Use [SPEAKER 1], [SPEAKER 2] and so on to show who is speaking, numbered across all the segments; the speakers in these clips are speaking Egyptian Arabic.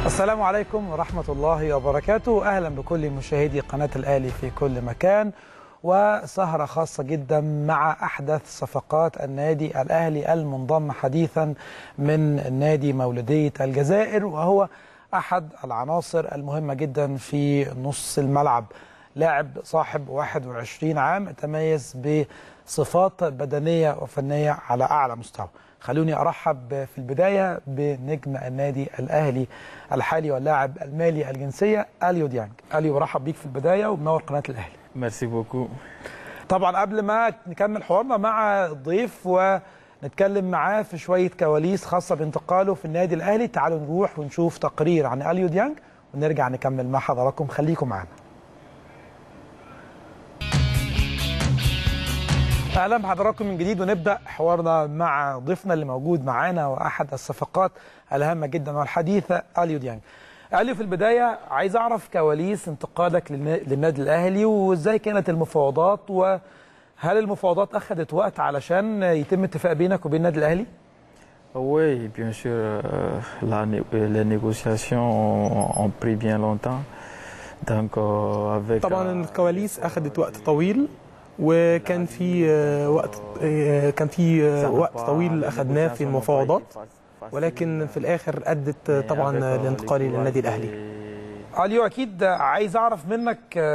[SPEAKER 1] السلام عليكم ورحمة الله وبركاته أهلا بكل مشاهدي قناة الأهلي في كل مكان وسهرة خاصة جدا مع أحدث صفقات النادي الأهلي المنضم حديثا من نادي مولودية الجزائر وهو أحد العناصر المهمة جدا في نص الملعب لاعب صاحب 21 عام تميز بصفات بدنية وفنية على أعلى مستوى خلوني أرحب في البداية بنجم النادي الأهلي الحالي واللاعب المالي الجنسية أليو ديانج أليو برحب بيك في البداية ومنور قناة الأهلي
[SPEAKER 2] ميرسي بوكو
[SPEAKER 1] طبعا قبل ما نكمل حوارنا مع الضيف ونتكلم معاه في شوية كواليس خاصة بانتقاله في النادي الأهلي تعالوا نروح ونشوف تقرير عن أليو ديانج ونرجع نكمل مع حضراتكم خليكم معانا اهلا بحضراتكم من جديد ونبدا حوارنا مع ضيفنا اللي موجود معانا واحد الصفقات الهامه جدا والحديثه اليو ديانج. اليو في البدايه عايز اعرف كواليس انتقالك للنادي الاهلي وازاي كانت المفاوضات وهل المفاوضات اخذت وقت علشان يتم اتفاق بينك وبين النادي الاهلي؟
[SPEAKER 2] Oui, bien sûr, euh, la, les négociations ont, ont pris bien longtemps. Donc, euh, avec,
[SPEAKER 3] طبعا الكواليس اخذت وقت طويل وكان في وقت كان في وقت طويل اخذناه في المفاوضات ولكن في الاخر ادت طبعا لانتقالي للنادي الاهلي
[SPEAKER 1] اليو اكيد عايز اعرف منك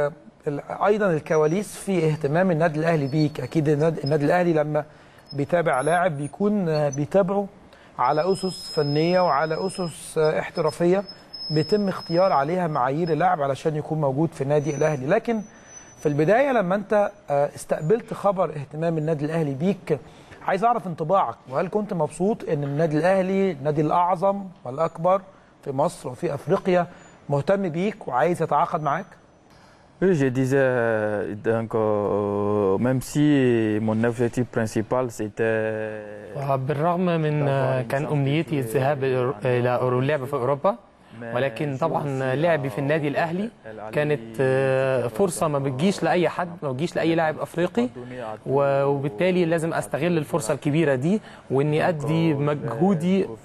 [SPEAKER 1] ايضا الكواليس في اهتمام النادي الاهلي بيك اكيد النادي الاهلي لما بيتابع لاعب بيكون بيتابعه على اسس فنيه وعلى اسس احترافيه بيتم اختيار عليها معايير اللاعب علشان يكون موجود في النادي الاهلي لكن في البدايه لما انت استقبلت خبر اهتمام النادي الاهلي بيك عايز اعرف انطباعك وهل كنت مبسوط ان النادي الاهلي النادي الاعظم والاكبر في مصر وفي افريقيا مهتم بيك وعايز يتعاقد معاك؟
[SPEAKER 2] Oui, je disais, donc, euh, même si mon objectif principal c'était.
[SPEAKER 3] بالرغم من كان امنيتي الذهاب الى اللعب في اوروبا ولكن طبعا لعبي في النادي الاهلي كانت فرصه ما بتجيش لاي حد ما بتجيش لاي لاعب افريقي وبالتالي لازم استغل الفرصه الكبيره دي واني ادي مجهودي 100%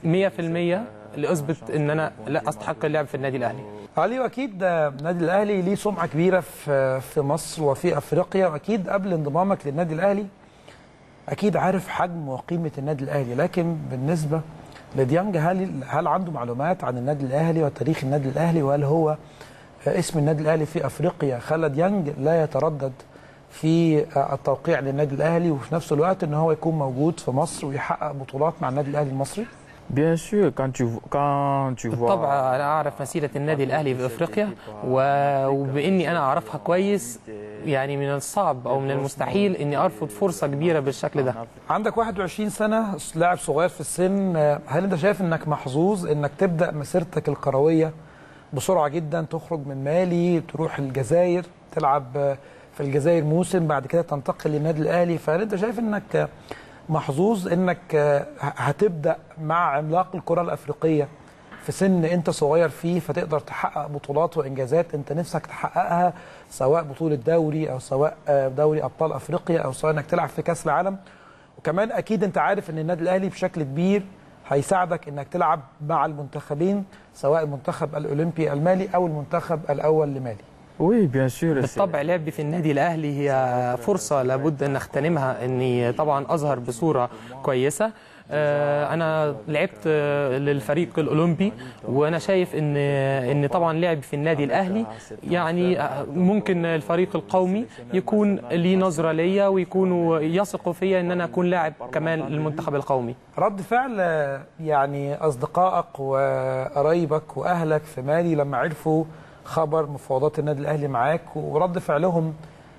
[SPEAKER 3] لاثبت ان انا لا استحق اللعب في النادي الاهلي
[SPEAKER 1] علي واكيد النادي الاهلي ليه سمعه كبيره في في مصر وفي افريقيا واكيد قبل انضمامك للنادي الاهلي اكيد عارف حجم وقيمه النادي الاهلي لكن بالنسبه لديانج هل هل عنده معلومات عن النادي الاهلي وتاريخ النادي الاهلي وهل هو اسم النادي الاهلي في افريقيا خلى ديانج لا يتردد في التوقيع للنادي الاهلي وفي نفس الوقت ان هو يكون موجود في مصر ويحقق بطولات مع النادي الاهلي المصري؟
[SPEAKER 2] Bien sûr, quand tu, quand tu vois...
[SPEAKER 3] بالطبع انا اعرف مسيره النادي الاهلي في افريقيا وباني انا اعرفها كويس يعني من الصعب او من المستحيل اني ارفض فرصه كبيره بالشكل ده
[SPEAKER 1] عندك 21 سنه لاعب صغير في السن هل انت شايف انك محظوظ انك تبدا مسيرتك الكرويه بسرعه جدا تخرج من مالي تروح الجزائر تلعب في الجزائر موسم بعد كده تنتقل للنادي الاهلي فهل انت شايف انك محظوظ انك هتبدا مع عملاق الكره الافريقيه في سن انت صغير فيه فتقدر تحقق بطولات وانجازات انت نفسك تحققها سواء بطوله دوري او سواء دوري ابطال افريقيا او سواء انك تلعب في كاس العالم وكمان اكيد انت عارف ان النادي الاهلي بشكل كبير هيساعدك انك تلعب مع المنتخبين سواء المنتخب الاولمبي المالي او المنتخب الاول لمالي
[SPEAKER 2] Oui, bien sûr.
[SPEAKER 3] بالطبع لعبي في النادي الاهلي هي فرصه لابد ان اغتنمها اني طبعا اظهر بصوره كويسه انا لعبت للفريق الاولمبي وانا شايف ان ان طبعا لعبي في النادي الاهلي يعني ممكن الفريق القومي يكون ليه نظره ليا ويكونوا يثقوا فيا ان انا اكون لاعب كمان للمنتخب القومي
[SPEAKER 1] رد فعل يعني اصدقائك وقرايبك واهلك في مالي لما عرفوا خبر مفاوضات النادي الاهلي معاك ورد فعلهم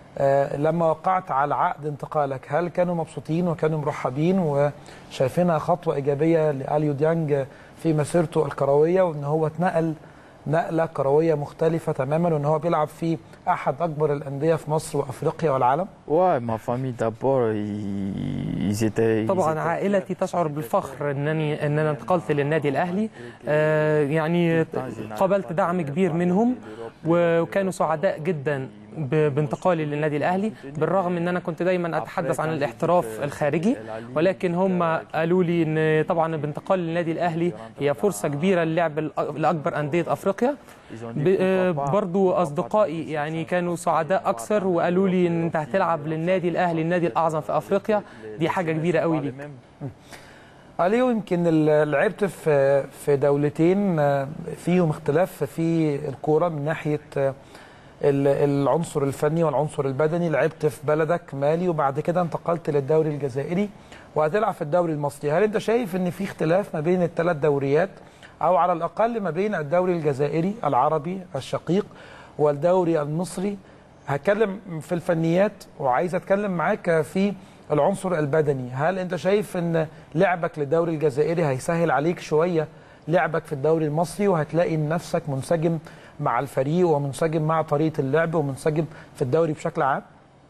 [SPEAKER 1] لما وقعت على عقد انتقالك هل كانوا مبسوطين وكانوا مرحبين وشايفينها خطوه ايجابيه لاليو ديانج في مسيرته الكرويه وان هو اتنقل نقله كرويه مختلفه تماما وان هو بيلعب في احد اكبر الانديه في مصر وافريقيا والعالم
[SPEAKER 2] Ouais, ma famille d'abord, ils, ils étaient. ils
[SPEAKER 3] طبعا
[SPEAKER 2] étaient-
[SPEAKER 3] عائلتي تشعر بالفخر انني ان انا انتقلت للنادي الاهلي آه، يعني قابلت دعم كبير منهم وكانوا سعداء جدا ب- بانتقالي للنادي الاهلي بالرغم ان انا كنت دايما اتحدث عن الاحتراف الخارجي ولكن هم قالوا لي ان طبعا بانتقال للنادي الاهلي هي فرصه كبيره للعب الأ- لاكبر انديه افريقيا ب- آه، برضو اصدقائي يعني كانوا سعداء اكثر وقالوا لي ان انت هتلعب للنادي الاهلي النادي الاعظم في افريقيا دي حاجه كبيره قوي ليك
[SPEAKER 1] اليو يمكن ال- لعبت في في دولتين آه، فيهم اختلاف في الكوره من ناحيه آه، ال- العنصر الفني والعنصر البدني لعبت في بلدك مالي وبعد كده انتقلت للدوري الجزائري وهتلعب في الدوري المصري هل انت شايف ان في اختلاف ما بين الثلاث دوريات او على الاقل ما بين الدوري الجزائري العربي الشقيق والدوري المصري هتكلم في الفنيات وعايز اتكلم معاك في العنصر البدني هل انت شايف ان لعبك للدوري الجزائري هيسهل عليك شويه لعبك في الدوري المصري وهتلاقي نفسك منسجم مع الفريق ومنسجم مع طريقه اللعب ومنسجم في الدوري بشكل عام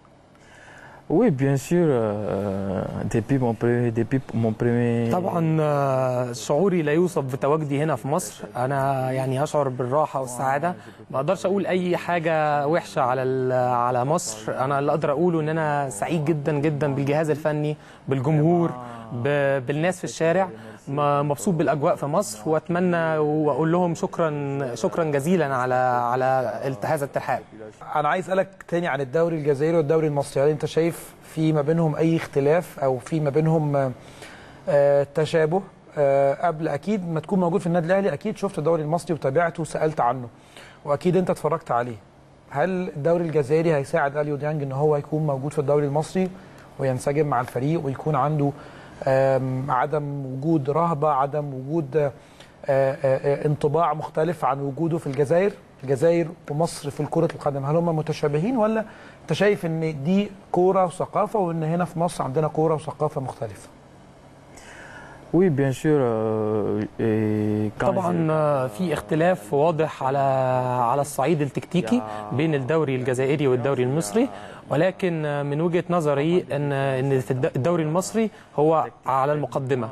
[SPEAKER 2] Oui, bien sûr, euh, depuis, mon premier, depuis mon premier.
[SPEAKER 3] طبعا آه، شعوري لا يوصف بتواجدي هنا في مصر انا يعني اشعر بالراحه والسعاده ما اقدرش اقول اي حاجه وحشه على ال- على مصر انا اللي اقدر اقوله ان انا سعيد جدا جدا بالجهاز الفني بالجمهور ب- بالناس في الشارع م- مبسوط بالاجواء في مصر واتمنى واقول لهم شكرا شكرا جزيلا على على الت- هذا الترحاب
[SPEAKER 1] انا عايز اسالك تاني عن الدوري الجزائري والدوري المصري هل انت شايف في ما بينهم اي اختلاف او في ما بينهم آه، آه، تشابه آه، قبل اكيد ما تكون موجود في النادي الاهلي اكيد شفت الدوري المصري وتابعته وسالت عنه واكيد انت اتفرجت عليه هل الدوري الجزائري هيساعد اليو ديانج ان هو يكون موجود في الدوري المصري وينسجم مع الفريق ويكون عنده آم، عدم وجود رهبه عدم وجود آه، آه، آه، انطباع مختلف عن وجوده في الجزائر الجزائر ومصر في كرة القدم هل هم متشابهين ولا انت شايف ان دي كورة وثقافة وان هنا في مصر عندنا كورة وثقافة مختلفة
[SPEAKER 2] Oui, bien sûr. euh, et quand
[SPEAKER 3] طبعا آه، في اختلاف واضح على على الصعيد التكتيكي بين الدوري الجزائري والدوري المصري ولكن آه، من وجهة نظري ان ان في الد- الدوري المصري هو على المقدمة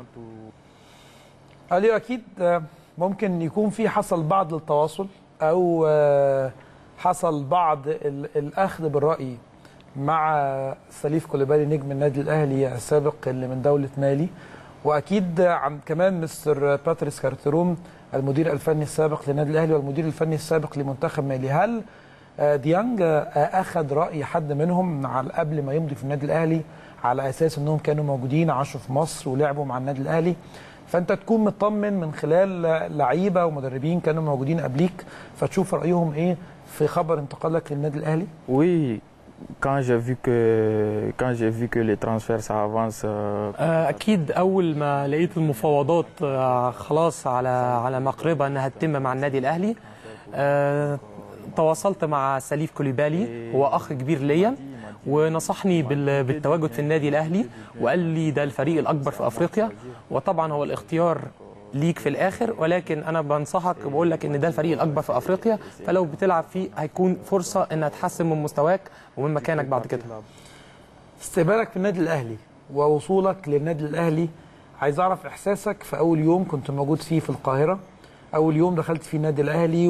[SPEAKER 1] اليو اكيد آه، ممكن يكون في حصل بعض التواصل او آه، حصل بعض ال- الاخذ بالراي مع سليف كوليبالي نجم النادي الاهلي السابق اللي من دوله مالي واكيد عن كمان مستر باتريس كارتروم المدير الفني السابق للنادي الاهلي والمدير الفني السابق لمنتخب مالي هل آه، ديانج آه، اخذ راي حد منهم على قبل ما يمضي في النادي الاهلي على اساس انهم كانوا موجودين عاشوا في مصر ولعبوا مع النادي الاهلي فانت تكون مطمن من خلال لعيبه ومدربين كانوا موجودين قبليك فتشوف رايهم ايه في خبر انتقالك للنادي الاهلي
[SPEAKER 2] Oui, quand j'ai vu que quand j'ai vu que les transferts ça avance, euh,
[SPEAKER 3] آه، اكيد اول ما لقيت المفاوضات آه، خلاص على على مقربه انها تتم مع النادي الاهلي آه، تواصلت مع سليف كوليبالي هو اخ كبير ليا ونصحني بال- بالتواجد في النادي الاهلي وقال لي ده الفريق الاكبر في افريقيا وطبعا هو الاختيار ليك في الاخر ولكن انا بنصحك وبقول لك ان ده الفريق الاكبر في افريقيا فلو بتلعب فيه هيكون فرصه انها تحسن من مستواك ومن مكانك بعد كده
[SPEAKER 1] استقبالك في النادي الاهلي ووصولك للنادي الاهلي عايز اعرف احساسك في اول يوم كنت موجود فيه في القاهره اول يوم دخلت فيه النادي الاهلي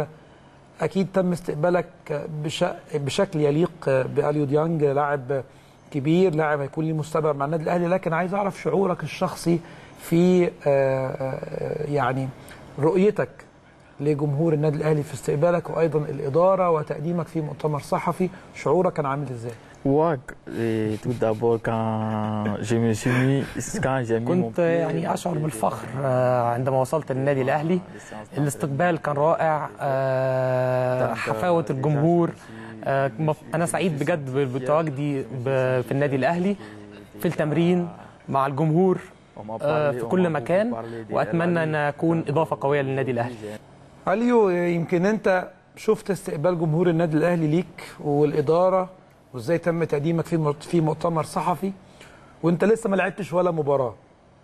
[SPEAKER 1] واكيد تم استقبالك بش... بشكل يليق باليو ديانج لاعب كبير لاعب هيكون ليه مستقبل مع النادي الاهلي لكن عايز اعرف شعورك الشخصي في آه، آه، يعني رؤيتك لجمهور النادي الاهلي في استقبالك وايضا الاداره وتقديمك في مؤتمر صحفي شعورك كان عامل ازاي؟
[SPEAKER 2] ouais, et tout d'abord quand je me suis mis quand j'ai mis mon
[SPEAKER 3] كنت يعني اشعر بالفخر آه، عندما وصلت للنادي الاهلي الاستقبال كان رائع آه، حفاوه الجمهور آه، مف- انا سعيد بجد بتواجدي ب- في النادي الاهلي في التمرين مع الجمهور
[SPEAKER 2] on m'a
[SPEAKER 3] آه،
[SPEAKER 2] parlé-
[SPEAKER 3] في
[SPEAKER 2] on
[SPEAKER 3] كل
[SPEAKER 2] m'a
[SPEAKER 3] مكان
[SPEAKER 2] beaucoup parlé de
[SPEAKER 3] واتمنى
[SPEAKER 2] El
[SPEAKER 3] ان اكون اضافه قويه للنادي الاهلي
[SPEAKER 1] عليو يمكن انت شفت استقبال جمهور النادي الاهلي ليك والاداره وازاي تم تقديمك في مؤت- في مؤتمر صحفي وانت لسه ما لعبتش ولا مباراه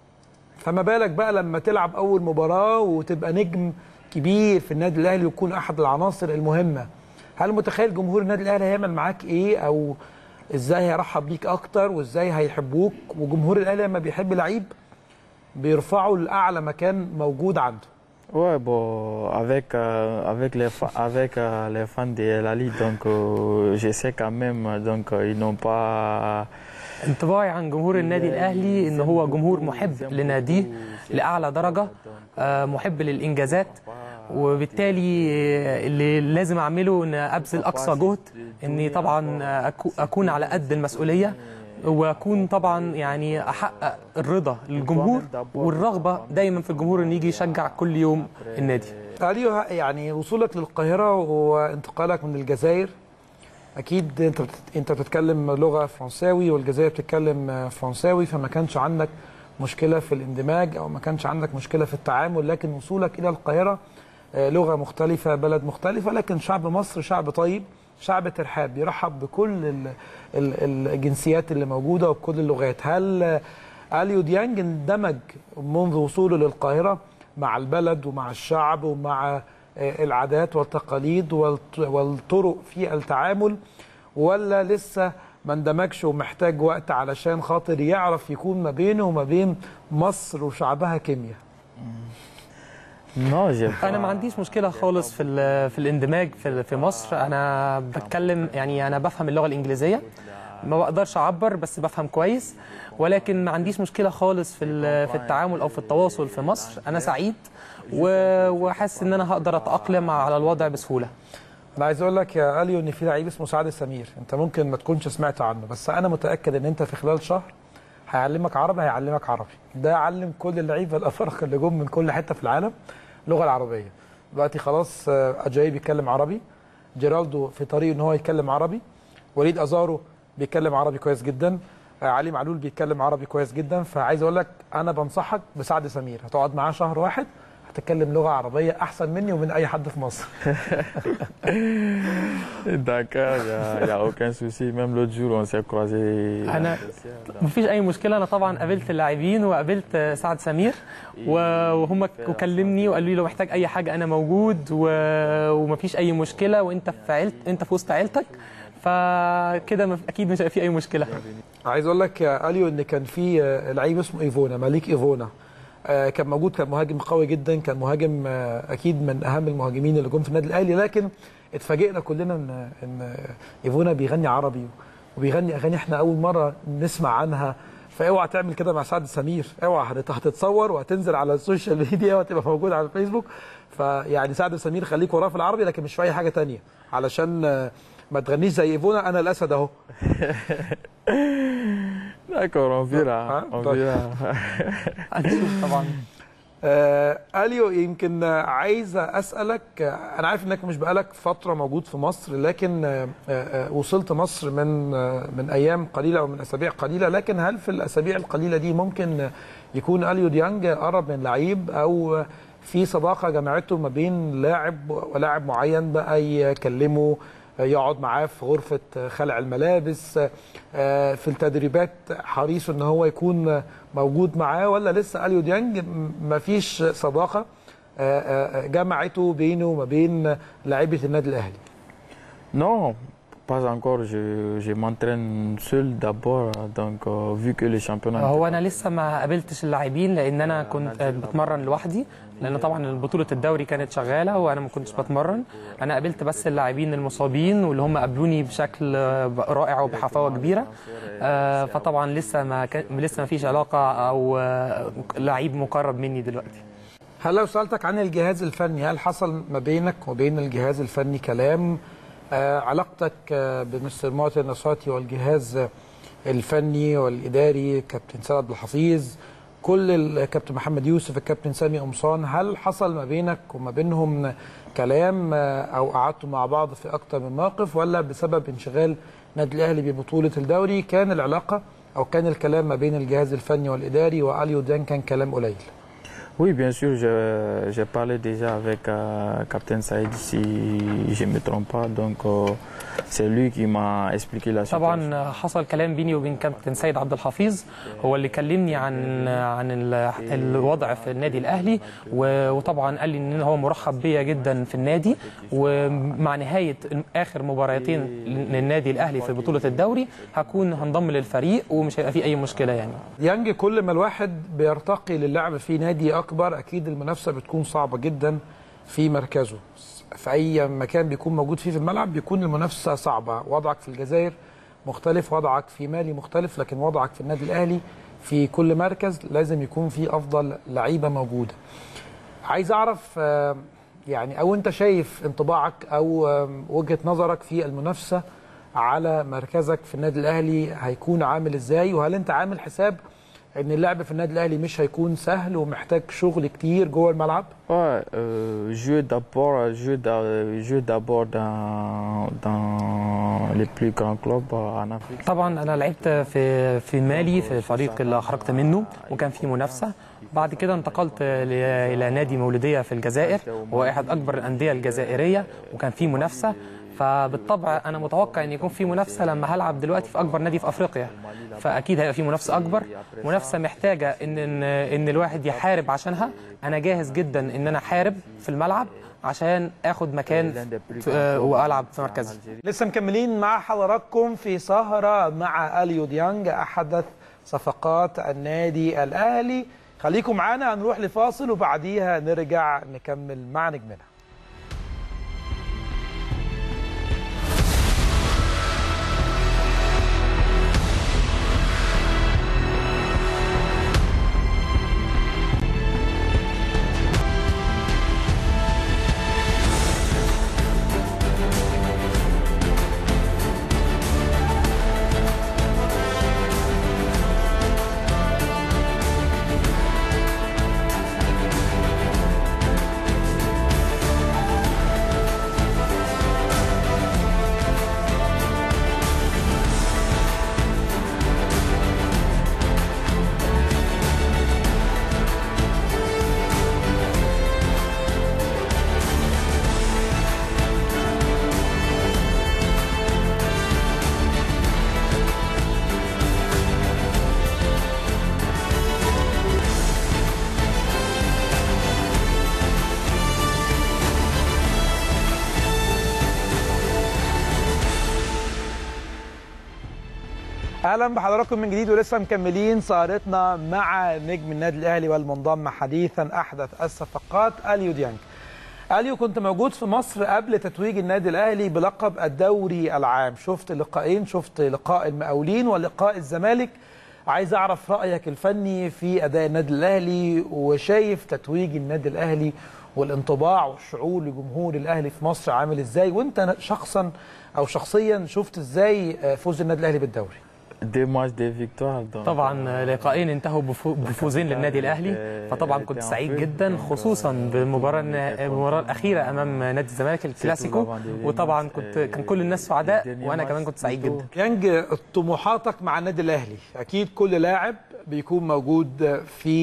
[SPEAKER 1] فما بالك بقى لما تلعب اول مباراه وتبقى نجم كبير في النادي الاهلي وتكون احد العناصر المهمه هل متخيل جمهور النادي الاهلي هيعمل معاك ايه او ازاي هيرحب بيك اكتر وازاي هيحبوك وجمهور الاهلي لما بيحب لعيب بيرفعه لاعلى مكان موجود عنده
[SPEAKER 2] Ouais, bon, avec, euh, avec, les, fa- avec euh, les fans de la Ligue, donc euh, je sais quand même, donc euh, ils n'ont pas.
[SPEAKER 3] انطباعي عن جمهور النادي الاهلي ان هو جمهور محب لناديه لاعلى درجه آه، محب للانجازات وبالتالي آه، اللي لازم اعمله ان ابذل اقصى جهد اني طبعا آه، أكو- اكون على قد المسؤوليه واكون طبعا يعني احقق الرضا للجمهور والرغبه دايما في الجمهور انه يجي يشجع كل يوم النادي
[SPEAKER 1] اليو يعني وصولك للقاهره وانتقالك من الجزائر اكيد انت بت... انت بتتكلم لغه فرنساوي والجزائر بتتكلم فرنساوي فما كانش عندك مشكله في الاندماج او ما كانش عندك مشكله في التعامل لكن وصولك الى القاهره آه، لغه مختلفه بلد مختلفه لكن شعب مصر شعب طيب شعب ترحاب بيرحب بكل ال... ال... الجنسيات اللي موجوده وبكل اللغات هل آه، اليو ديانج اندمج منذ وصوله للقاهره مع البلد ومع الشعب ومع آه، العادات والتقاليد والط- والطرق في التعامل ولا لسه ما اندمجش ومحتاج وقت علشان خاطر يعرف يكون ما بينه وما بين مصر وشعبها كيمياء
[SPEAKER 2] Non, j'ai
[SPEAKER 3] انا
[SPEAKER 2] pas-
[SPEAKER 3] ما عنديش مشكله خالص في ال- في الاندماج في في مصر انا بتكلم يعني انا بفهم اللغه الانجليزيه ما بقدرش اعبر بس بفهم كويس ولكن ما عنديش مشكله خالص في ال- في التعامل او في التواصل في مصر انا سعيد و- وحاسس ان انا هقدر اتاقلم على الوضع بسهوله
[SPEAKER 1] انا عايز اقول لك يا اليو ان في لعيب اسمه سعد سمير انت ممكن ما تكونش سمعت عنه بس انا متاكد ان انت في خلال شهر هيعلمك عربي هيعلمك عربي ده علم كل اللعيبه الافارقه اللي جم من كل حته في العالم اللغه العربيه دلوقتي خلاص آه، اجاي بيتكلم عربي جيرالدو في طريق ان هو يتكلم عربي وليد ازارو بيتكلم عربي كويس جدا آه، علي معلول بيتكلم عربي كويس جدا فعايز اقول لك انا بنصحك بسعد سمير هتقعد معاه شهر واحد هتتكلم لغه عربيه احسن مني ومن اي حد في مصر
[SPEAKER 2] D'accord, il n'y a, aucun souci. Même l'autre jour, on s'est croisés.
[SPEAKER 3] انا مفيش اي مشكله انا طبعا قابلت اللاعبين وقابلت سعد سمير و- وهم ك- وكلمني وقالوا لي لو محتاج اي حاجه انا موجود و- ومفيش اي مشكله وانت في عيلت انت في وسط عيلتك فكده مف- اكيد مش هيبقى في اي مشكله
[SPEAKER 1] عايز اقول لك يا اليو ان كان في آه، لعيب اسمه ايفونا مليك ايفونا آه، كان موجود كان مهاجم قوي جدا كان مهاجم آه، اكيد من اهم المهاجمين اللي جم في النادي الاهلي لكن اتفاجئنا كلنا ان ان ايفونا بيغني عربي وبيغني اغاني احنا اول مره نسمع عنها فاوعى تعمل كده مع سعد سمير اوعى هتت- هتتصور وهتنزل على السوشيال ميديا وهتبقى موجود على الفيسبوك فيعني سعد سمير خليك وراه في العربي لكن مش في اي حاجه تانية علشان آه، ما تغنيش زي ايفونا انا الاسد اهو
[SPEAKER 2] D'accord, on verra.
[SPEAKER 1] Hein,
[SPEAKER 2] on
[SPEAKER 1] donc-
[SPEAKER 2] verra.
[SPEAKER 3] هنشوف طبعا
[SPEAKER 1] آه اليو يمكن آه، عايز اسالك آه، انا عارف انك مش بقالك فتره موجود في مصر لكن آه، آه، وصلت مصر من آه، من ايام قليله او من اسابيع قليله لكن هل في الاسابيع القليله دي ممكن آه، يكون اليو ديانج قرب من لعيب او آه، في صداقه جمعته ما بين لاعب ولاعب معين بقى يكلمه آه، يقعد معاه في غرفه آه، خلع الملابس آه، آه، في التدريبات حريص ان هو يكون آه، موجود معاه ولا لسه اليو ديانج م- مفيش صداقه آه، آه، جمعته بينه وما بين لاعيبه النادي الاهلي
[SPEAKER 2] Non, pas encore. Je, je m'entraîne seul d'abord. Donc, euh, vu que les championnats.
[SPEAKER 3] هو انا لسه ما قابلتش اللاعبين لان انا كنت آه، بتمرن لوحدي لان طبعا بطوله الدوري كانت شغاله وانا ما كنتش بتمرن انا قابلت بس اللاعبين المصابين واللي هم قابلوني بشكل آه، رائع وبحفاوه كبيره آه، فطبعا لسه ما كان لسه ما فيش علاقه او آه، لعيب مقرب مني دلوقتي
[SPEAKER 1] هل لو سالتك عن الجهاز الفني هل حصل ما بينك وبين الجهاز الفني كلام آه علاقتك آه بمستر مارتن نصاتي والجهاز آه، الفني والاداري كابتن سيد عبد الحفيظ كل الكابتن محمد يوسف الكابتن سامي قمصان هل حصل ما بينك وما بينهم كلام آه، او قعدتوا مع بعض في اكتر من موقف ولا بسبب انشغال النادي الاهلي ببطوله الدوري كان العلاقه او كان الكلام ما بين الجهاز الفني والاداري واليو دان كان كلام قليل
[SPEAKER 2] Oui, bien sûr, je- j'ai parlé déjà avec euh, Captain Saïd, si je ne me trompe pas. Donc, euh, c'est lui qui m'a expliqué la situation.
[SPEAKER 3] طبعا حصل كلام بيني وبين كابتن سيد عبد الحفيظ هو اللي كلمني عن عن ال- الوضع في النادي الاهلي و- وطبعا قال لي ان هو مرحب بيا جدا في النادي ومع نهايه اخر مباراتين للنادي الاهلي في بطوله الدوري هكون هنضم للفريق ومش هيبقى في اي مشكله يعني
[SPEAKER 1] يانج كل ما الواحد بيرتقي للعب في نادي اكتر اكبر اكيد المنافسه بتكون صعبه جدا في مركزه في اي مكان بيكون موجود فيه في الملعب بيكون المنافسه صعبه وضعك في الجزائر مختلف وضعك في مالي مختلف لكن وضعك في النادي الاهلي في كل مركز لازم يكون في افضل لعيبه موجوده عايز اعرف آه، يعني او انت شايف انطباعك او آم، وجهه نظرك في المنافسه على مركزك في النادي الاهلي هيكون عامل ازاي وهل انت عامل حساب ان اللعب في النادي الاهلي مش هيكون سهل ومحتاج شغل كتير جوه الملعب
[SPEAKER 2] Ouais, euh, jouer d'abord, jouer d'a- jouer d'abord dans, dans les plus grands clubs en Afrique.
[SPEAKER 3] طبعا انا لعبت في في مالي في الفريق اللي خرجت منه وكان في منافسه بعد كده انتقلت ل- الى نادي مولوديه في الجزائر وهو احد اكبر الانديه الجزائريه وكان في منافسه فبالطبع انا متوقع ان يكون في منافسه لما هلعب دلوقتي في اكبر نادي في افريقيا فاكيد هيبقى في منافسه اكبر منافسه محتاجه ان ان, إن الواحد يحارب عشانها انا جاهز جدا ان انا احارب في الملعب عشان اخد مكان في- آه، والعب في مركزي
[SPEAKER 1] لسه مكملين مع حضراتكم في سهرة مع أليو ديانج أحدث صفقات النادي الأهلي خليكم معانا هنروح لفاصل وبعديها نرجع نكمل مع نجمنا اهلا بحضراتكم من جديد ولسه مكملين سهرتنا مع نجم النادي الاهلي والمنضم حديثا احدث الصفقات اليو ديانج اليو كنت موجود في مصر قبل تتويج النادي الاهلي بلقب الدوري العام شفت لقاءين شفت لقاء المقاولين ولقاء الزمالك عايز اعرف رايك الفني في اداء النادي الاهلي وشايف تتويج النادي الاهلي والانطباع والشعور لجمهور الاهلي في مصر عامل ازاي وانت شخصا او شخصيا شفت ازاي فوز النادي الاهلي بالدوري
[SPEAKER 2] Deux matchs, deux victoires. donc,
[SPEAKER 3] طبعا لقاءين انتهوا بفو- بفوزين للنادي الاهلي فطبعا كنت سعيد جدا خصوصا بالمباراه المباراه الاخيره امام نادي الزمالك الكلاسيكو وطبعا كنت كان كل الناس سعداء وانا كمان كنت سعيد جدا
[SPEAKER 1] يانج طموحاتك مع النادي الاهلي اكيد كل لاعب بيكون موجود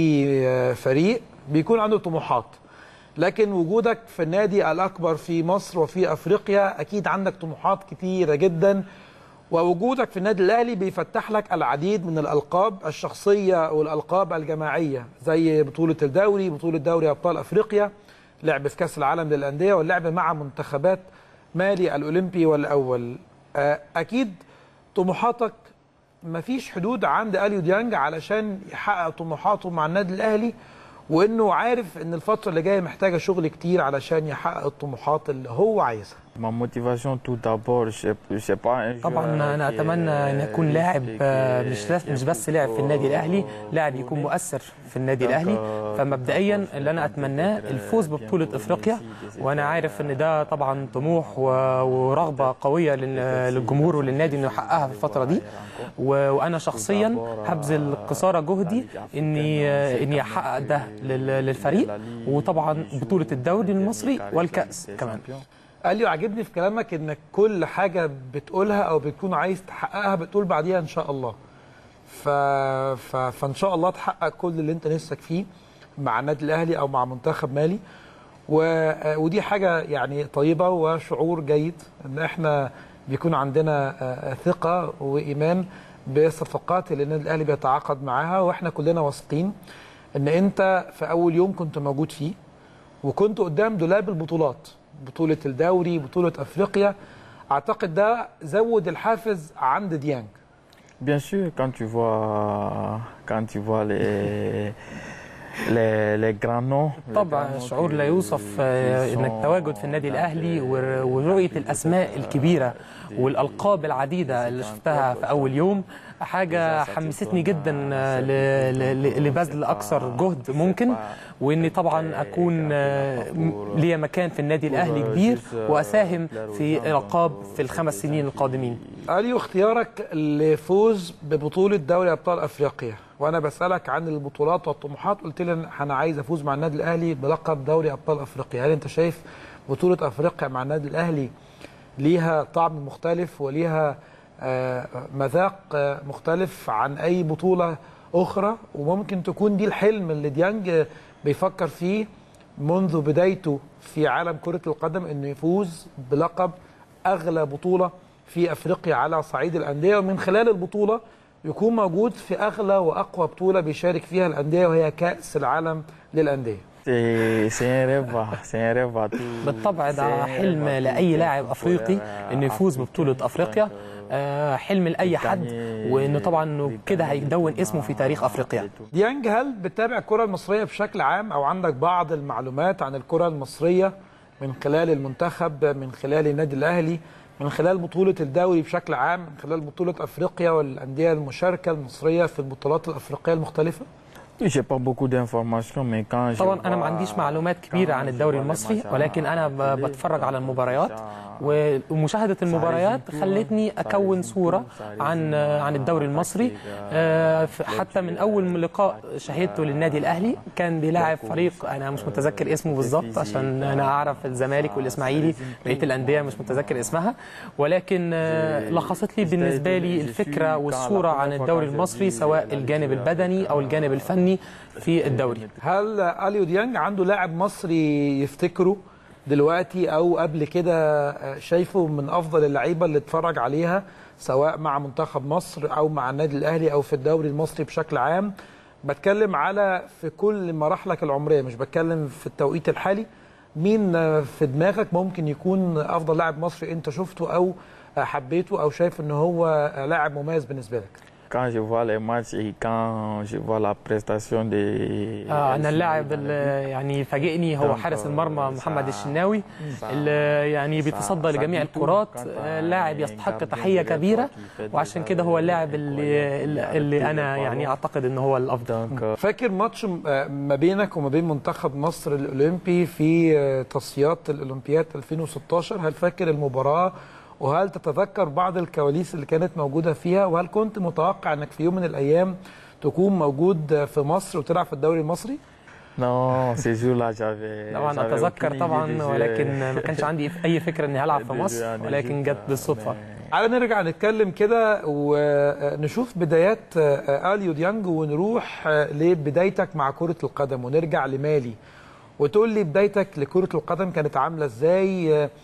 [SPEAKER 1] في فريق بيكون عنده طموحات لكن وجودك في النادي الاكبر في مصر وفي افريقيا اكيد عندك طموحات كتيره جدا ووجودك في النادي الاهلي بيفتح لك العديد من الالقاب الشخصيه والالقاب الجماعيه زي بطوله الدوري بطوله دوري ابطال افريقيا لعب في كاس العالم للانديه واللعب مع منتخبات مالي الاولمبي والاول آه، اكيد طموحاتك مفيش حدود عند اليو ديانج علشان يحقق طموحاته مع النادي الاهلي وانه عارف ان الفتره اللي جايه محتاجه شغل كتير علشان يحقق الطموحات اللي هو عايزها
[SPEAKER 2] Ma motivation, tout d'abord, je ne sais pas un
[SPEAKER 3] طبعا
[SPEAKER 2] joueur
[SPEAKER 3] انا
[SPEAKER 2] qui est-
[SPEAKER 3] اتمنى ان اكون لاعب
[SPEAKER 2] qui-
[SPEAKER 3] آه،
[SPEAKER 2] qui-
[SPEAKER 3] مش
[SPEAKER 2] qui
[SPEAKER 3] مش
[SPEAKER 2] est
[SPEAKER 3] بس لاعب في النادي الاهلي
[SPEAKER 2] beaucoup
[SPEAKER 3] لاعب يكون
[SPEAKER 2] donné.
[SPEAKER 3] مؤثر في النادي الاهلي فمبدئيا اللي انا اتمناه الفوز ببطوله افريقيا وانا عارف ان ده طبعا طموح و- ورغبه قويه لل- للجمهور وللنادي انه يحققها في الفتره دي و- وانا شخصيا هبذل قصارى جهدي اني اني احقق ده لل- للفريق وطبعا بطوله الدوري المصري والكاس كمان
[SPEAKER 1] قال لي عاجبني في كلامك انك كل حاجه بتقولها او بتكون عايز تحققها بتقول بعديها ان شاء الله ف... ف... فان شاء الله تحقق كل اللي انت نفسك فيه مع النادي الاهلي او مع منتخب مالي و... ودي حاجه يعني طيبه وشعور جيد ان احنا بيكون عندنا آه، ثقه وايمان بالصفقات اللي النادي الاهلي بيتعاقد معاها واحنا كلنا واثقين ان انت في اول يوم كنت موجود فيه وكنت قدام دولاب البطولات بطولة الدوري بطولة أفريقيا أعتقد ده زود الحافز عند ديانج
[SPEAKER 2] Bien sûr, quand tu vois, quand tu vois les, les, les grands noms. les
[SPEAKER 3] طبعا
[SPEAKER 2] grands noms
[SPEAKER 3] شعور لا
[SPEAKER 2] qui-
[SPEAKER 3] يوصف
[SPEAKER 2] qui
[SPEAKER 3] آه،
[SPEAKER 2] sont
[SPEAKER 3] انك تواجد في النادي الاهلي ور- ورؤيه الاسماء الكبيره والالقاب العديده اللي شفتها في اول يوم حاجه حمستني جدا آه، ل- ل- لبذل اكثر جهد ممكن واني طبعا اكون آه، م- ليا مكان في النادي الاهلي كبير واساهم في الالقاب في الخمس سنين القادمين
[SPEAKER 1] اليو اختيارك لفوز ببطوله دوري ابطال افريقيا وانا بسالك عن البطولات والطموحات قلت لي إن انا عايز افوز مع النادي الاهلي بلقب دوري ابطال افريقيا هل انت شايف بطوله افريقيا مع النادي الاهلي ليها طعم مختلف وليها آه، مذاق آه، مختلف عن اي بطوله اخرى وممكن تكون دي الحلم اللي ديانج آه، بيفكر فيه منذ بدايته في عالم كره القدم انه يفوز بلقب اغلى بطوله في افريقيا على صعيد الانديه ومن خلال البطوله يكون موجود في اغلى واقوى بطوله بيشارك فيها الانديه وهي كاس العالم للانديه
[SPEAKER 2] C'est c'est un rêve, à- c'est un rêve à tout-
[SPEAKER 3] بالطبع
[SPEAKER 2] c'est
[SPEAKER 3] ده
[SPEAKER 2] un
[SPEAKER 3] حلم
[SPEAKER 2] rêve à
[SPEAKER 3] لاي
[SPEAKER 2] tout
[SPEAKER 3] لاعب افريقي
[SPEAKER 2] footballeur
[SPEAKER 3] انه يفوز ببطوله افريقيا آه، حلم لاي حد وانه طبعا انه كده هيدون اسمه في تاريخ افريقيا
[SPEAKER 1] ديانج هل بتتابع الكره المصريه بشكل عام او عندك بعض المعلومات عن الكره المصريه من خلال المنتخب من خلال النادي الاهلي من خلال بطوله الدوري بشكل عام من خلال بطوله افريقيا والانديه المشاركه المصريه في البطولات الافريقيه المختلفه
[SPEAKER 2] J'ai pas beaucoup d'informations, mais quand je
[SPEAKER 3] طبعا انا
[SPEAKER 2] vois-
[SPEAKER 3] ما عنديش معلومات كبيره
[SPEAKER 2] quand
[SPEAKER 3] عن
[SPEAKER 2] je
[SPEAKER 3] الدوري
[SPEAKER 2] vois les
[SPEAKER 3] المصري
[SPEAKER 2] matchs à-
[SPEAKER 3] ولكن انا
[SPEAKER 2] à
[SPEAKER 3] ب-
[SPEAKER 2] télé,
[SPEAKER 3] بتفرج على
[SPEAKER 2] ça-
[SPEAKER 3] المباريات
[SPEAKER 2] ça-
[SPEAKER 3] ومشاهده المباريات خلتني اكون صوره عن عن الدوري المصري آه، ف- حتى من اول لقاء شاهدته للنادي الاهلي كان بيلاعب فريق انا مش متذكر اسمه بالظبط عشان انا اعرف الزمالك والاسماعيلي بقيه الانديه مش متذكر اسمها ولكن آه، لخصت لي بالنسبه لي الفكره والصوره عن الدوري المصري سواء الجانب البدني او الجانب الفني في الدوري
[SPEAKER 1] هل اليو ديانج عنده لاعب مصري يفتكره دلوقتي او قبل كده آه، شايفه من افضل اللعيبه اللي اتفرج عليها سواء مع منتخب مصر او مع النادي الاهلي او في الدوري المصري بشكل عام بتكلم على في كل مراحلك العمريه مش بتكلم في التوقيت الحالي مين آه، في دماغك ممكن يكون افضل لاعب مصري انت شفته او آه، حبيته او شايف ان هو آه، لاعب مميز بالنسبه لك
[SPEAKER 2] Quand je vois les matchs et quand je vois la prestation des...
[SPEAKER 3] آه انا اللاعب اللي يعني فاجئني هو حارس المرمى محمد الشناوي اللي يعني بيتصدى لجميع الكرات آه، لاعب يستحق تحيه كبيره وعشان كده هو اللاعب اللي اللي انا يعني اعتقد ان هو الافضل
[SPEAKER 2] Donc,
[SPEAKER 1] فاكر ماتش آه، ما بينك وما بين منتخب مصر الاولمبي في آه، تصفيات الاولمبياد 2016 هل فاكر المباراه وهل تتذكر بعض الكواليس اللي كانت موجوده فيها وهل كنت متوقع انك في يوم من الايام تكون موجود آه، في مصر وتلعب في الدوري المصري
[SPEAKER 2] non, ces jours-là, j'avais...
[SPEAKER 3] طبعا
[SPEAKER 2] j'avais
[SPEAKER 3] اتذكر
[SPEAKER 2] aucune idée
[SPEAKER 3] طبعا
[SPEAKER 2] de jouer.
[SPEAKER 3] ولكن ما كانش عندي اي فكره اني هلعب في
[SPEAKER 2] de jouer
[SPEAKER 3] مصر
[SPEAKER 2] en
[SPEAKER 3] ولكن
[SPEAKER 2] Égypte,
[SPEAKER 3] جت بالصدفه
[SPEAKER 2] mais-
[SPEAKER 1] تعالى نرجع نتكلم كده ونشوف بدايات آه، اليو ديانج ونروح آه، لبدايتك مع كره القدم ونرجع لمالي وتقول لي بدايتك لكره القدم كانت عامله ازاي آه،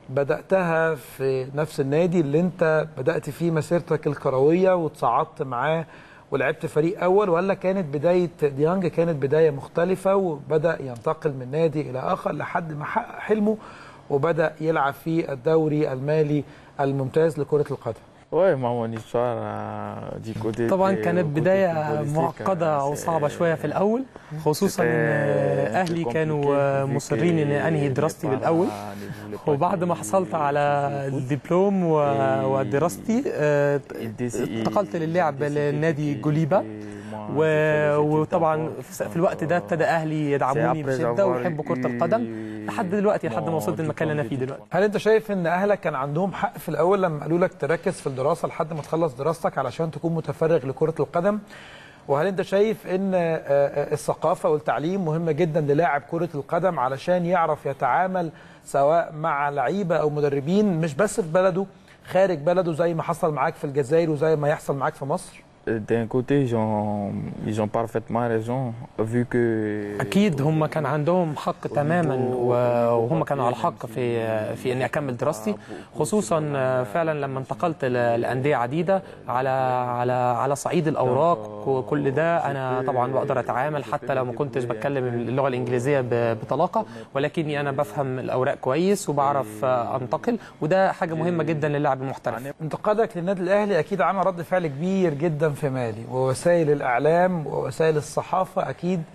[SPEAKER 1] بداتها في نفس النادي اللي انت بدات فيه مسيرتك الكرويه وتصعدت معاه ولعبت فريق اول ولا كانت بدايه ديانج كانت بدايه مختلفه وبدا ينتقل من نادي الى اخر لحد ما حقق حلمه وبدا يلعب في الدوري المالي الممتاز لكره القدم
[SPEAKER 2] Ouais, moi, mon histoire euh, du côté
[SPEAKER 3] طبعا
[SPEAKER 2] de-
[SPEAKER 3] كانت
[SPEAKER 2] côté
[SPEAKER 3] بداية
[SPEAKER 2] footballistique,
[SPEAKER 3] معقدة
[SPEAKER 2] euh,
[SPEAKER 3] أو
[SPEAKER 2] c'est-
[SPEAKER 3] صعبة شوية في الأول خصوصا إن
[SPEAKER 2] c'était
[SPEAKER 3] أهلي
[SPEAKER 2] compliqué
[SPEAKER 3] كانوا
[SPEAKER 2] vu que
[SPEAKER 3] مصرين إن أنهي
[SPEAKER 2] les
[SPEAKER 3] دراستي
[SPEAKER 2] parents
[SPEAKER 3] بالأول
[SPEAKER 2] ne voulaient pas
[SPEAKER 3] وبعد ما
[SPEAKER 2] que
[SPEAKER 3] حصلت
[SPEAKER 2] je
[SPEAKER 3] على
[SPEAKER 2] fasse du foot.
[SPEAKER 3] الدبلوم و- ودراستي آه،
[SPEAKER 2] Ils déci-
[SPEAKER 3] انتقلت
[SPEAKER 2] ils
[SPEAKER 3] للعب
[SPEAKER 2] décidaient
[SPEAKER 3] لنادي
[SPEAKER 2] que-
[SPEAKER 3] جوليبا
[SPEAKER 2] que moi,
[SPEAKER 3] و...
[SPEAKER 2] je faisais des études
[SPEAKER 3] وطبعا
[SPEAKER 2] d'abord.
[SPEAKER 3] في في الوقت ده ابتدى اهلي يدعموني
[SPEAKER 2] C'est après
[SPEAKER 3] بشده
[SPEAKER 2] avoir
[SPEAKER 3] ويحبوا كره
[SPEAKER 2] eu
[SPEAKER 3] القدم لحد دلوقتي لحد ما
[SPEAKER 2] mon
[SPEAKER 3] وصلت المكان اللي انا فيه
[SPEAKER 2] diplôme
[SPEAKER 3] دلوقتي
[SPEAKER 1] هل انت شايف ان اهلك كان عندهم حق في الاول لما قالوا لك تركز في الدراسه لحد ما تخلص دراستك علشان تكون متفرغ لكره القدم وهل انت شايف ان آه، آه، الثقافه والتعليم مهمه جدا للاعب كره القدم علشان يعرف يتعامل سواء مع لعيبه او مدربين مش بس في بلده خارج بلده زي ما حصل معاك في الجزائر وزي ما يحصل معاك في مصر
[SPEAKER 2] D'un côté, ils ont, ils ont parfaitement raison, vu que...
[SPEAKER 3] اكيد هم كان عندهم حق تماما و- وهم كانوا على حق في في اني اكمل دراستي خصوصا فعلا لما انتقلت ل- لانديه عديده على على على صعيد الاوراق وكل ده انا طبعا بقدر اتعامل حتى لو ما كنتش بتكلم اللغه الانجليزيه ب- بطلاقه ولكني انا بفهم الاوراق كويس وبعرف انتقل وده حاجه مهمه جدا للاعب المحترف
[SPEAKER 1] انتقادك للنادي الاهلي اكيد عمل رد فعل كبير جدا في مالي ووسائل الاعلام ووسائل الصحافه اكيد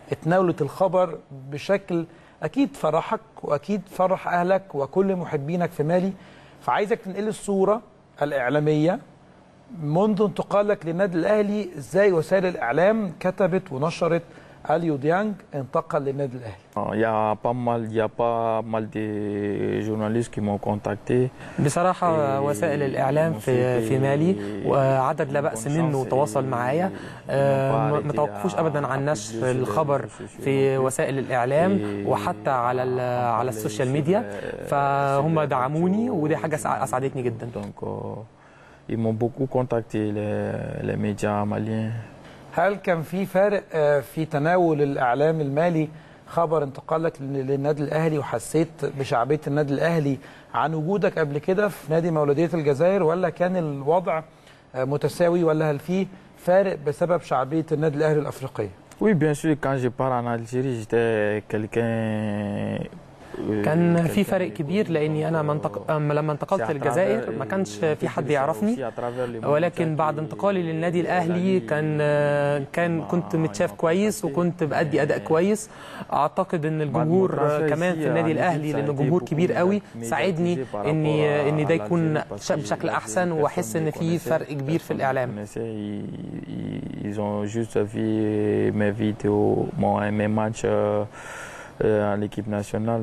[SPEAKER 1] اتناولت الخبر بشكل اكيد فرحك واكيد فرح اهلك وكل محبينك في مالي فعايزك تنقل الصوره الاعلاميه منذ انتقالك للنادي الاهلي ازاي وسائل الاعلام كتبت ونشرت اليو ديانج انتقل للنادي الاهلي
[SPEAKER 2] Il y a pas mal, il y a pas mal de journalistes qui m'ont contacté.
[SPEAKER 3] بصراحة وسائل الإعلام في في مالي وعدد لا بأس منه تواصل معايا آه، ما ما توقفوش أبدا عن نشر الخبر في وسائل الإعلام وحتى على ال- على السوشيال ميديا فهم دعموني ودي حاجة سع- أسعدتني جدا
[SPEAKER 2] Donc, euh, ils m'ont beaucoup contacté, les, les médias maliens.
[SPEAKER 1] هل كان في فارق آه، في تناول الاعلام المالي خبر انتقالك لل- للنادي الاهلي وحسيت بشعبيه النادي الاهلي عن وجودك قبل كده في نادي مولوديه الجزائر ولا كان الوضع آه، متساوي ولا هل في فارق بسبب شعبيه النادي الاهلي الافريقيه؟
[SPEAKER 2] Oui, bien sûr, quand je pars en Algérie, j'étais quelqu'un. euh,
[SPEAKER 3] كان في
[SPEAKER 2] quelqu'un
[SPEAKER 3] فرق
[SPEAKER 2] de-
[SPEAKER 3] كبير لاني انا منطق... أما لما
[SPEAKER 2] C'est
[SPEAKER 3] انتقلت
[SPEAKER 2] à
[SPEAKER 3] للجزائر
[SPEAKER 2] travers-
[SPEAKER 3] ما كانش
[SPEAKER 2] et-
[SPEAKER 3] في حد
[SPEAKER 2] aussi
[SPEAKER 3] يعرفني
[SPEAKER 2] à travers les
[SPEAKER 3] ولكن
[SPEAKER 2] médias
[SPEAKER 3] بعد
[SPEAKER 2] qui-
[SPEAKER 3] انتقالي للنادي
[SPEAKER 2] qui
[SPEAKER 3] الاهلي
[SPEAKER 2] ont
[SPEAKER 3] كان كان كنت متشاف كويس وكنت بادي اداء كويس اعتقد ان الجمهور كمان في النادي الاهلي لانه جمهور كبير قوي ساعدني اني ان ده يكون ش- بشكل احسن واحس ان في فرق كبير في الاعلام
[SPEAKER 2] Ils, ils- ils ont juste vu mes vidéos, mon- mes matchs euh, euh, en équipe nationale.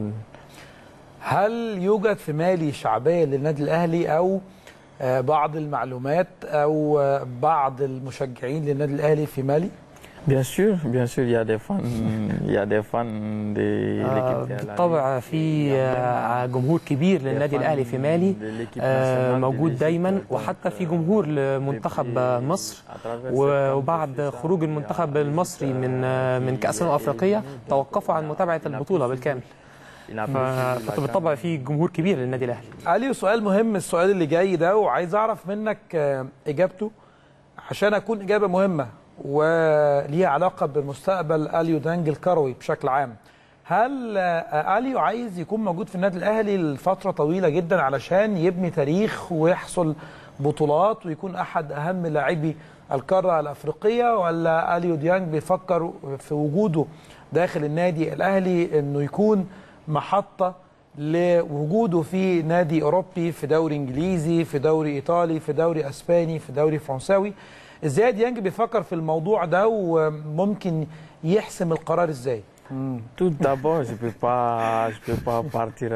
[SPEAKER 1] هل يوجد في مالي شعبيه للنادي الاهلي او آه، بعض المعلومات او آه، بعض المشجعين للنادي الاهلي في مالي؟
[SPEAKER 2] Bien sûr, bien sûr, il y a des fans, il y a des fans de
[SPEAKER 3] آه،
[SPEAKER 2] l'équipe de la
[SPEAKER 3] بالطبع في آه، جمهور كبير للنادي الاهلي في مالي آه، موجود دايما وحتى في جمهور لمنتخب مصر و- وبعد خروج المنتخب المصري من آه، من كاس الامم الافريقيه توقفوا عن متابعه البطوله بالكامل ف- فبالطبع في جمهور كبير للنادي الاهلي
[SPEAKER 1] علي سؤال مهم السؤال اللي جاي ده وعايز اعرف منك آه، اجابته عشان اكون اجابه مهمه وليها علاقه بمستقبل اليو دانج الكروي بشكل عام هل آه، اليو عايز يكون موجود في النادي الاهلي لفتره طويله جدا علشان يبني تاريخ ويحصل بطولات ويكون احد اهم لاعبي القاره الافريقيه ولا اليو ديانج بيفكر في وجوده داخل النادي الاهلي انه يكون محطه لوجوده في نادي اوروبي في دوري انجليزي في دوري ايطالي في دوري اسباني في دوري فرنساوي ازاي ديانج بيفكر في الموضوع ده وممكن يحسم القرار ازاي
[SPEAKER 2] Tout d'abord, je peux pas, je peux pas partir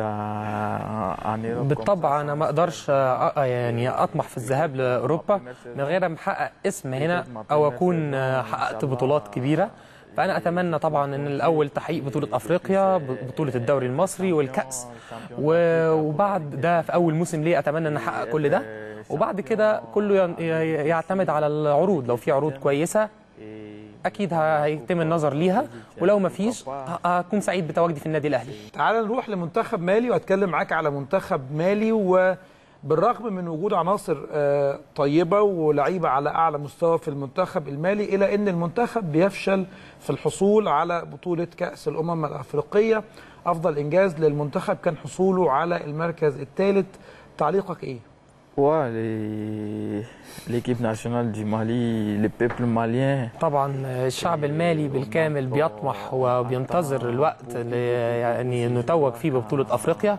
[SPEAKER 2] à- en Europe.
[SPEAKER 3] بالطبع انا ما اقدرش آه، يعني اطمح في الذهاب لاوروبا من غير ما احقق اسم هنا او اكون آه، حققت بطولات كبيره فانا اتمنى طبعا ان الاول تحقيق بطوله افريقيا بطوله الدوري المصري والكاس و- وبعد ده في اول موسم ليه اتمنى ان احقق كل ده وبعد كده كله ين- ي- يعتمد على العروض لو في عروض كويسه اكيد ه- هيتم النظر ليها ولو ما فيش ه- هكون سعيد بتواجدي في النادي الاهلي
[SPEAKER 1] تعال نروح لمنتخب مالي واتكلم معاك على منتخب مالي وبالرغم من وجود عناصر آه، طيبه ولعيبه على اعلى مستوى في المنتخب المالي الا ان المنتخب بيفشل في الحصول على بطوله كاس الامم الافريقيه افضل انجاز للمنتخب كان حصوله على المركز الثالث تعليقك ايه
[SPEAKER 2] Ouais, les- l'équipe nationale du Mali, le peuple malien,
[SPEAKER 3] طبعا الشعب المالي بالكامل بيطمح وبينتظر الوقت اللي يعني نتوج فيه ببطولة أفريقيا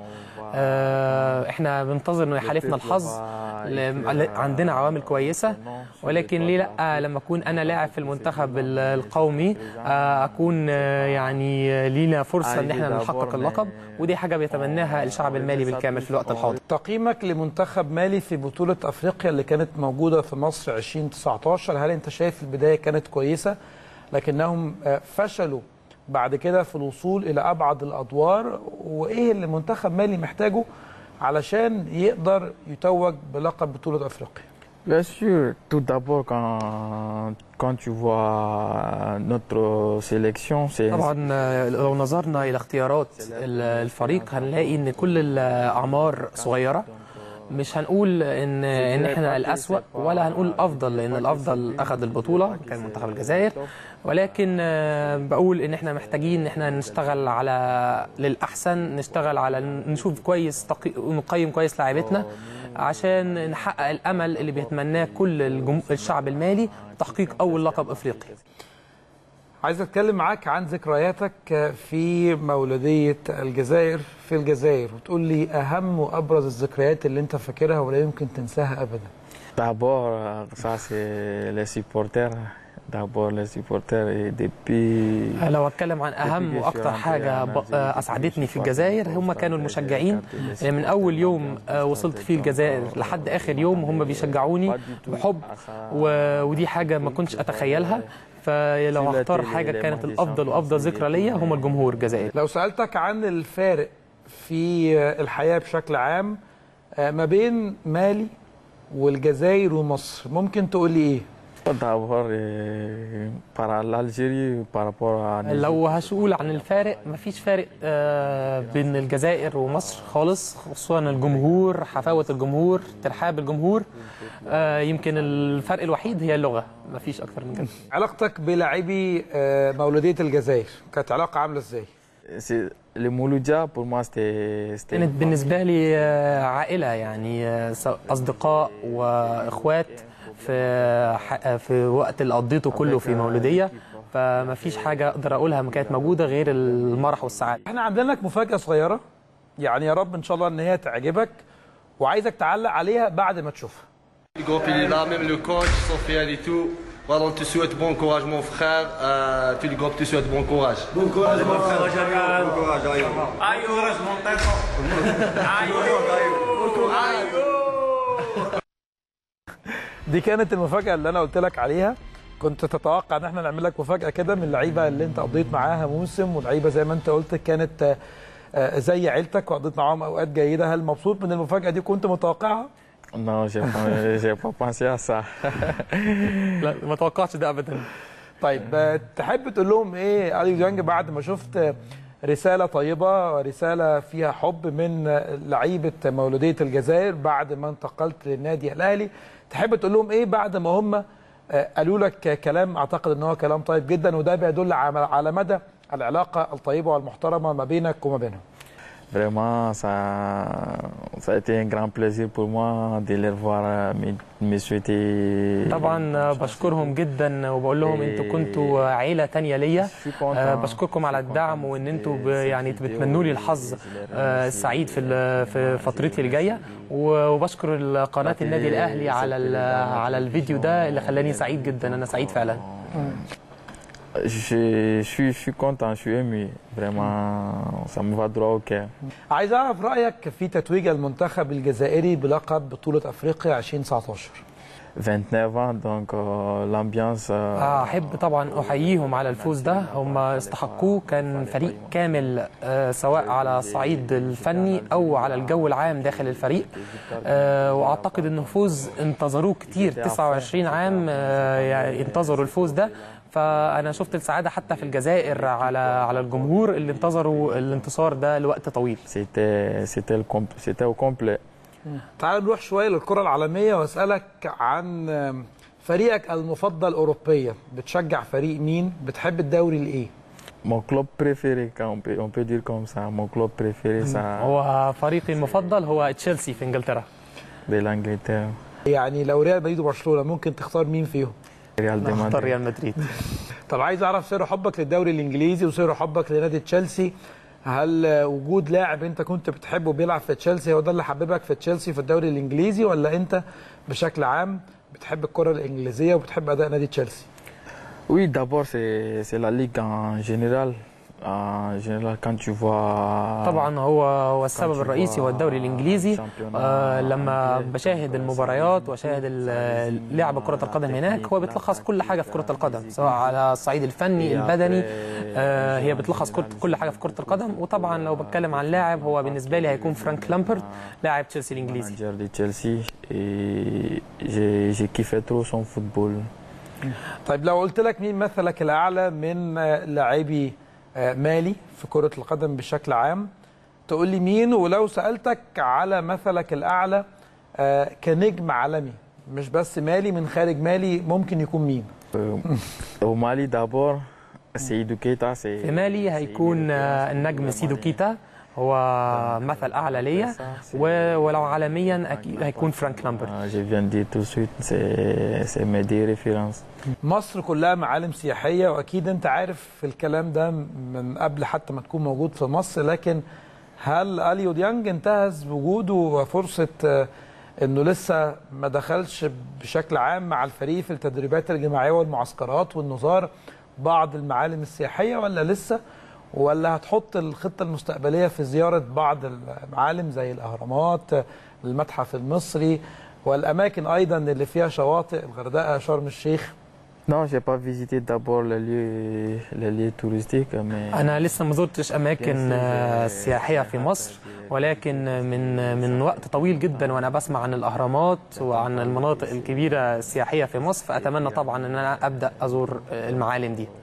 [SPEAKER 3] آه، احنا بننتظر انه يحالفنا الحظ ل- عندنا عوامل كويسة ولكن ليه لا لما اكون انا لاعب في المنتخب ال- القومي آه، اكون آه، يعني لينا فرصة ان احنا نحقق اللقب ودي حاجة بيتمناها الشعب المالي بالكامل في الوقت الحاضر
[SPEAKER 1] تقييمك لمنتخب مالي في بطولة أفريقيا اللي كانت موجودة في مصر 2019 هل أنت شايف البداية كانت كويسة لكنهم آه، فشلوا بعد كده في الوصول إلى أبعد الأدوار وإيه اللي منتخب مالي محتاجه علشان يقدر يتوج بلقب بطولة أفريقيا
[SPEAKER 2] Bien sûr, tout d'abord, quand, quand tu vois notre sélection, c'est
[SPEAKER 3] طبعا آه، لو نظرنا الى اختيارات ال- الفريق هنلاقي ان كل الاعمار صغيره مش هنقول ان ان احنا الاسوأ ولا هنقول الافضل لان الافضل اخذ البطوله كان منتخب الجزائر ولكن آه، بقول ان احنا محتاجين ان احنا نشتغل على للاحسن نشتغل على نشوف كويس تقي- نقيم كويس لاعيبتنا عشان نحقق الامل اللي بيتمناه كل الجم... الشعب المالي تحقيق اول لقب افريقي
[SPEAKER 1] عايز اتكلم معاك عن ذكرياتك في مولوديه الجزائر في الجزائر وتقول لي اهم وابرز الذكريات اللي انت فاكرها ولا يمكن تنساها ابدا
[SPEAKER 2] D'abord, euh, ça c'est les supporters. D'abord les supporters et depuis
[SPEAKER 3] لو اتكلم عن اهم واكتر حاجه ب- اسعدتني في الجزائر هم كانوا المشجعين من اول يوم آه، وصلت فيه الجزائر لحد اخر يوم هم بيشجعوني بحب و- ودي حاجه ما كنتش اتخيلها فلو هختار حاجه كانت الافضل وافضل ذكرى ليا هم الجمهور الجزائري
[SPEAKER 1] لو سالتك عن الفارق في الحياه بشكل عام آه، ما بين مالي والجزائر ومصر ممكن تقول لي ايه
[SPEAKER 2] d'abord euh, par l'Algérie par rapport à
[SPEAKER 3] لو هشقول عن الفارق مفيش فارق آه، بين الجزائر ومصر خالص خصوصا الجمهور حفاوة الجمهور ترحاب الجمهور آه، يمكن الفرق الوحيد هي اللغة مفيش أكتر من كده
[SPEAKER 1] علاقتك بلاعبي آه، مولوديه الجزائر كانت علاقه عامله ازاي
[SPEAKER 2] c'est le Mouloudia pour moi c'était c'était
[SPEAKER 3] كانت بالنسبة لي آه، عائلة يعني آه، س- أصدقاء وإخوات في ح- في وقت اللي قضيته كله في مولودية فمفيش حاجة أقدر أقولها ما كانت موجودة غير المرح والسعادة
[SPEAKER 1] احنا عندنا لك مفاجاه صغيره يعني يا رب ان شاء الله ان هي تعجبك وعايزك تعلق عليها بعد ما تشوفها
[SPEAKER 4] Le groupe il est là, même le coach, Sofiane et tout. Voilà, on te souhaite bon courage mon frère. Euh, tout le groupe te souhaite bon courage.
[SPEAKER 5] Bon courage, mon frère. Bon courage, Ayo.
[SPEAKER 1] دي كانت المفاجاه اللي انا قلت لك عليها كنت تتوقع ان احنا نعمل لك مفاجاه كده من اللعيبه اللي انت قضيت معاها موسم ولعيبه زي ما انت قلت كانت آه، آه، زي عيلتك وقضيت معاهم اوقات جيده هل مبسوط من المفاجاه دي كنت متوقعها
[SPEAKER 2] non j'ai pas j'ai pas pensé à ça
[SPEAKER 3] لا ما توقعتش ده أبدا
[SPEAKER 1] طيب آه، تحب تقول لهم ايه علي ديانج بعد ما شفت آه، رساله طيبه ورساله فيها حب من آه، لعيبه مولوديه الجزائر بعد ما انتقلت للنادي الاهلي تحب تقول لهم ايه بعد ما هم آه، قالوا لك كلام اعتقد ان هو كلام طيب جدا وده بيدل على على مدى العلاقه الطيبه والمحترمه ما بينك وما بينهم
[SPEAKER 2] Vraiment, ça, ça a été un grand plaisir pour moi de les voir euh, me, me souhaiter.
[SPEAKER 3] طبعا بشكرهم جدا وبقول لهم انتوا كنتوا عيله تانية ليا
[SPEAKER 2] Je suis content.
[SPEAKER 3] آه، بشكركم على الدعم وان انتوا ب- يعني بتمنوا لي الحظ آه، السعيد في ال- في فترتي الجايه وبشكر قناه النادي الاهلي على ال- على الفيديو ده اللي خلاني سعيد جدا انا سعيد فعلا
[SPEAKER 2] Je, je suis, je suis content, je suis ému. Vraiment, ça me va droit au cœur.
[SPEAKER 1] عايز اعرف رايك في تتويج المنتخب الجزائري بلقب بطوله افريقيا 2019
[SPEAKER 2] 29 ans, donc euh, l'ambiance. euh,
[SPEAKER 3] احب طبعا احييهم على الفوز ده هم استحقوه كان فريق كامل آه، سواء على الصعيد الفني او على الجو العام داخل الفريق آه، واعتقد انه فوز انتظروه كتير 29 عام آه، يعني انتظروا الفوز ده فانا شفت السعاده حتى في الجزائر على على الجمهور اللي انتظروا الانتصار ده لوقت طويل
[SPEAKER 2] C'était c'était le compl- c'était au complet.
[SPEAKER 1] تعال نروح شويه للكره العالميه واسالك عن فريقك المفضل اوروبيا بتشجع فريق مين بتحب الدوري الايه
[SPEAKER 2] Mon club préféré, quand on peut, on peut dire comme ça, mon club préféré, ça,
[SPEAKER 3] هو فريقي المفضل هو تشيلسي في انجلترا
[SPEAKER 2] de l'Angleterre,
[SPEAKER 1] يعني لو ريال مدريد وبرشلونه ممكن تختار مين فيهم
[SPEAKER 2] Real de
[SPEAKER 3] اختار
[SPEAKER 2] Madrid.
[SPEAKER 3] ريال مدريد
[SPEAKER 1] طب عايز اعرف سر حبك للدوري الانجليزي وسر حبك لنادي تشيلسي هل وجود لاعب انت كنت بتحبه بيلعب في تشيلسي هو ده اللي حببك في تشيلسي في الدوري الانجليزي ولا انت بشكل عام بتحب الكره الانجليزيه وبتحب اداء نادي تشيلسي
[SPEAKER 2] Oui, d'abord, c'est c'est la Ligue en général. En général, quand tu vois.
[SPEAKER 3] طبعا هو هو السبب الرئيسي هو الدوري الانجليزي آه لما بشاهد المباريات واشاهد ال- لعب كره القدم هناك هو بتلخص كل حاجه في كره القدم سواء على الصعيد الفني البدني آه هي بتلخص كل- كل حاجه في كره القدم وطبعا لو بتكلم عن لاعب هو بالنسبه لي هيكون فرانك لامبرد لاعب تشيلسي الانجليزي
[SPEAKER 2] manager de Chelsea et j'ai j'ai kiffé trop son football.
[SPEAKER 1] طيب لو قلت لك مين مثلك الاعلى من آه، لاعبي آه، مالي في كره القدم بشكل عام تقول لي مين ولو سالتك على مثلك الاعلى آه، كنجم عالمي مش بس مالي من خارج مالي ممكن يكون مين
[SPEAKER 2] Euh, au Mali, d'abord, c'est Keita. c'est-
[SPEAKER 3] في مالي هيكون آه، النجم سيدو كيتا هو مثل اعلى ليا و- ولو عالميا اكيد هيكون فرانك لامبرت
[SPEAKER 2] Ah, Je viens de dire tout de suite, c'est c'est mes deux références.
[SPEAKER 1] مصر كلها معالم سياحية وأكيد أنت عارف الكلام ده من قبل حتى ما تكون موجود في مصر لكن هل أليو ديانج انتهز وجوده فرصة آه، أنه لسه ما دخلش بشكل عام مع الفريق في التدريبات الجماعية والمعسكرات وأنه زار بعض المعالم السياحية ولا لسه ولا هتحط الخطة المستقبلية في زيارة بعض المعالم زي الأهرامات آه، المتحف المصري والأماكن أيضا اللي فيها شواطئ الغردقة شرم الشيخ
[SPEAKER 2] Non, j'ai pas visité d'abord les lieux, les lieux touristiques, mais
[SPEAKER 3] انا لسه ما زرتش اماكن آه، سياحيه في مصر ولكن من من وقت طويل جدا وانا بسمع عن الاهرامات وعن المناطق الكبيره السياحيه في مصر فاتمنى طبعا ان انا ابدا ازور آه، المعالم دي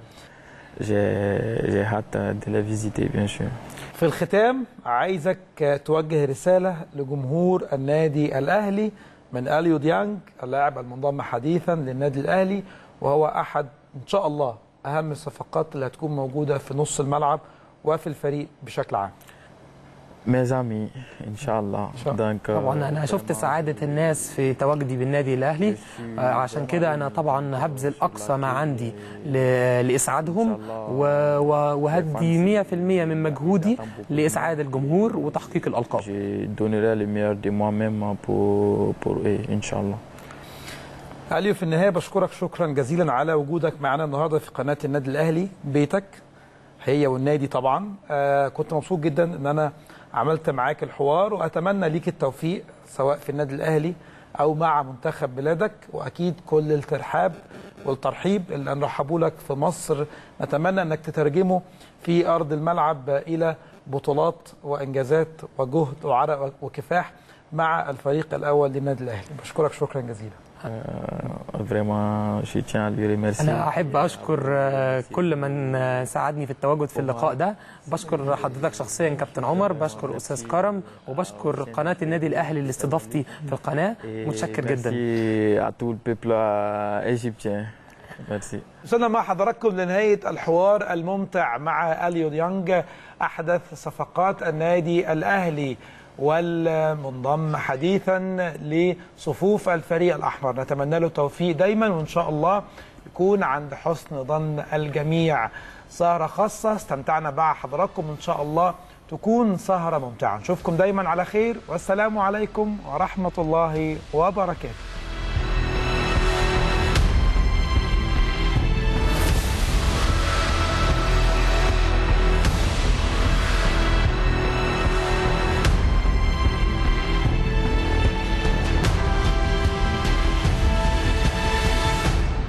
[SPEAKER 2] j'ai j'ai hâte de les visiter, bien sûr.
[SPEAKER 1] في الختام عايزك توجه رسالة لجمهور النادي الأهلي من أليو ديانج اللاعب المنضم حديثا للنادي الأهلي وهو أحد إن شاء الله أهم الصفقات اللي هتكون موجودة في نص الملعب وفي الفريق بشكل عام
[SPEAKER 2] Mes amis, Inch'Allah.
[SPEAKER 1] شاء الله.
[SPEAKER 2] Donc, euh,
[SPEAKER 3] طبعا انا شفت سعاده الناس في تواجدي بالنادي الاهلي آه، عشان كده انا طبعا هبذل اقصى ما عندي ل- لاسعادهم و- و- وهدي 100% من مجهودي لاسعاد الجمهور وتحقيق الالقاب
[SPEAKER 2] je donnerai le meilleur de moi-même pour, pour eux, Inch'Allah.
[SPEAKER 1] أليو في النهاية بشكرك شكرا جزيلا على وجودك معنا النهاردة في قناة النادي الأهلي بيتك هي والنادي طبعا آه كنت مبسوط جدا ان انا عملت معاك الحوار واتمنى ليك التوفيق سواء في النادي الاهلي او مع منتخب بلادك واكيد كل الترحاب والترحيب اللي نرحبوا لك في مصر نتمنى انك تترجمه في ارض الملعب الى بطولات وانجازات وجهد وعرق وكفاح مع الفريق الاول للنادي الاهلي بشكرك شكرا جزيلا
[SPEAKER 2] Euh, vraiment, je tiens à lui remercier.
[SPEAKER 3] انا احب اشكر آه، كل من آه، ساعدني في التواجد في اللقاء ده بشكر حضرتك شخصيا كابتن عمر بشكر استاذ كرم وبشكر قناه النادي الاهلي لاستضافتي في القناه
[SPEAKER 2] Et
[SPEAKER 3] متشكر جدا
[SPEAKER 2] Merci à tout le peuple euh, égyptien. Merci.
[SPEAKER 1] وصلنا مع حضراتكم لنهاية الحوار الممتع مع أليو ديانج أحدث صفقات النادي الأهلي والمنضم حديثا لصفوف الفريق الأحمر نتمنى له التوفيق دايما وإن شاء الله يكون عند حسن ظن الجميع سهرة خاصة استمتعنا مع حضراتكم إن شاء الله تكون سهرة ممتعة نشوفكم دايما على خير والسلام عليكم ورحمة الله وبركاته